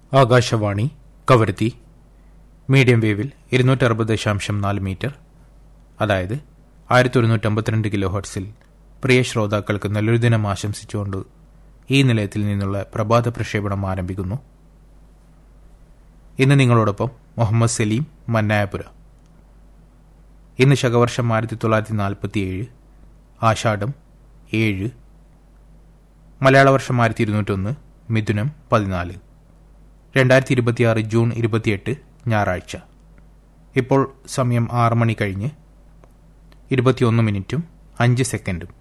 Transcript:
Akashvani Kavaratti medium വേവിൽ ഇരുന്നൂറ്റി അറുപത് ദശാംശം നാല് മീറ്റർ അതായത് ആയിരത്തി ഒരുന്നൂറ്റി അമ്പത്തിരണ്ട് കിലോ ഹെർട്സിൽ പ്രിയ ശ്രോതാക്കൾക്ക് നല്ലൊരു ദിനം ആശംസിച്ചുകൊണ്ട് ഈ നിലയത്തിൽ നിന്നുള്ള പ്രഭാത പ്രക്ഷേപണം ആരംഭിക്കുന്നു ഇന്ന് നിങ്ങളോടൊപ്പം മുഹമ്മദ് സലീം മന്നായപുര ഇന്ന് ശകവർഷം ആയിരത്തി തൊള്ളായിരത്തി നാൽപ്പത്തിയേഴ് ആഷാഢം ഏഴ് മലയാള വർഷം ആയിരത്തി ഇരുന്നൂറ്റൊന്ന് മിഥുനം പതിനാല് രണ്ടായിരത്തി ഇരുപത്തിയാറ് ജൂൺ ഇരുപത്തിയെട്ട് ഞായറാഴ്ച ഇപ്പോൾ സമയം ആറ് മണി കഴിഞ്ഞ് ഇരുപത്തിയൊന്ന് മിനിറ്റും അഞ്ച് സെക്കൻഡും